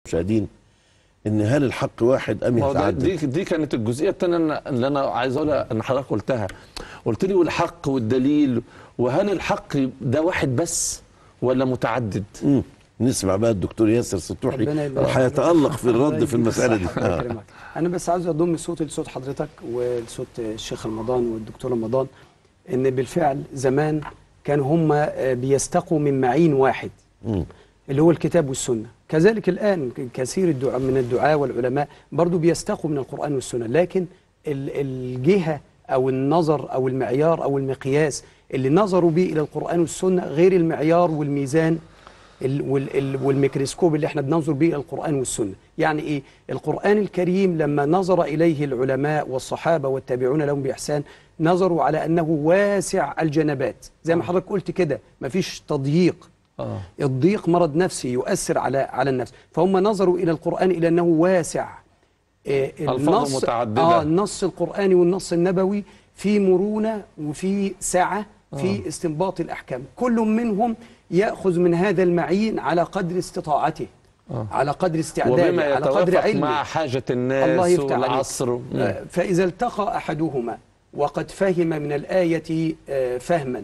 المشاهدين ان هل الحق واحد ام ما هو ده- يتعدد دي دي كانت الجزئيه الثانيه اللي انا عايز اقولها ان حضرتك قلتها قلت لي والحق والدليل وهل الحق ده واحد بس ولا متعدد؟ مم. نسمع بقى الدكتور ياسر سطوحي ربنا يبارك هيتألق في الله الرد في يديك المسألة دي الصحة، الله آه. يكرمك. انا بس عايز اضم صوتي لصوت حضرتك ولصوت الشيخ رمضان والدكتور رمضان ان بالفعل زمان كان هم آه، بيستقوا من معين واحد مم. اللي هو الكتاب والسنة كذلك الآن كثير الدعاء من الدعاء والعلماء برضو بيستقوا من القرآن والسنة لكن ال- الجهة أو النظر أو المعيار أو المقياس اللي نظروا به إلى القرآن والسنة غير المعيار والميزان ال- وال- ال- والميكروسكوب اللي احنا بننظر به إلى القرآن والسنة يعني إيه القرآن الكريم لما نظر إليه العلماء والصحابة والتابعون لهم بإحسان نظروا على أنه واسع الجنبات زي ما حضرتك قلت كده مفيش تضييق اه الضيق مرض نفسي يؤثر على على النفس فهم نظروا الى القران الى انه واسع آه، ألفاظه متعددة. اه النص القراني والنص النبوي في مرونه وفي سعه في استنباط الاحكام كل منهم ياخذ من هذا المعين على قدر استطاعته آه. على قدر استعداده وبما على قدر يتوافق علمه مع حاجه الله الناس يفتح عليك. والعصر مم. آه، فإذا التقى أحدهما وقد فهم من الآية آه، فهما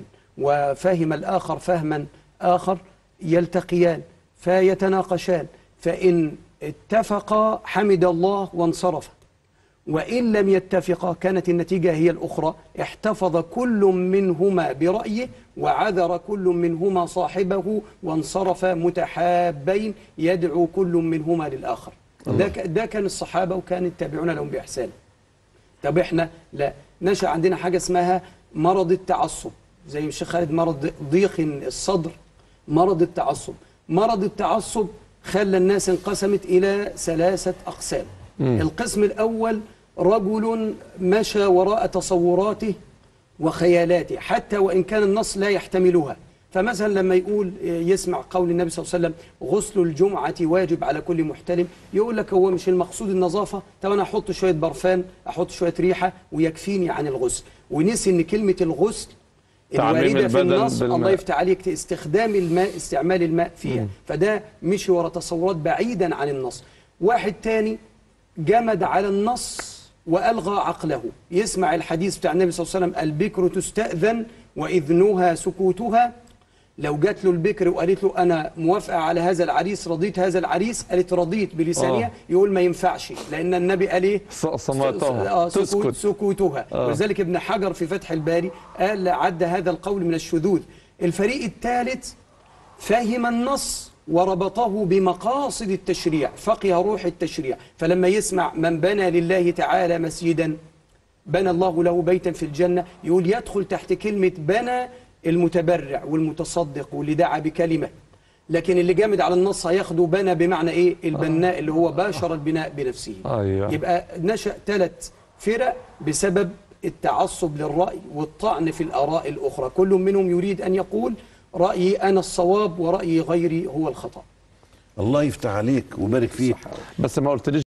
وفهم الآخر فهما آخر يلتقيان فيتناقشان فإن اتفقا حمد الله وانصرفا وإن لم يتفقا كانت النتيجة هي الأخرى احتفظ كل منهما برأيه وعذر كل منهما صاحبه وانصرف متحابين يدعو كل منهما للآخر ده, ك- ده كان الصحابة وكان التابعون لهم بإحسان طب احنا لا نشأ عندنا حاجة اسمها مرض التعصب زي ما الشيخ خالد مرض ضيق الصدر مرض التعصب مرض التعصب خلى الناس انقسمت إلى ثلاثة أقسام القسم الأول رجل مشى وراء تصوراته وخيالاته حتى وإن كان النص لا يحتملها فمثلا لما يقول يسمع قول النبي صلى الله عليه وسلم غسل الجمعة واجب على كل محتلم يقول لك هو مش المقصود النظافة طب أنا أحط شوية برفان أحط شوية ريحة ويكفيني عن الغسل ونسي إن كلمة الغسل تعميم الواردة في البدن النص بالماء. الله يفتح عليك استخدام الماء استعمال الماء فيها فده مشي ورا تصورات بعيدا عن النص واحد تاني جمد على النص وألغى عقله يسمع الحديث بتاع النبي صلى الله عليه وسلم البكر تستأذن وإذنها سكوتها لو جات له البكر وقالت له أنا موافقة على هذا العريس رضيت هذا العريس قالت رضيت بلسانها آه. يقول ما ينفعش لأن النبي قال إيه ص- صماتها آه سكوت تسكت سكوتها آه. ولذلك ابن حجر في فتح الباري قال عد هذا القول من الشذوذ الفريق الثالث فهم النص وربطه بمقاصد التشريع فقه روح التشريع فلما يسمع من بنى لله تعالى مسجدا بنى الله له بيتا في الجنة يقول يدخل تحت كلمة بنى المتبرع والمتصدق واللي دعا بكلمة لكن اللي جامد على النص هياخده بنى بمعنى ايه البناء اللي هو باشر البناء بنفسه أيوة. يبقى نشأ ثلاث فرق بسبب التعصب للرأي والطعن في الآراء الأخرى كل منهم يريد أن يقول رأيي أنا الصواب ورأي غيري هو الخطأ الله يفتح عليك ويبارك فيك بس ما قلتليش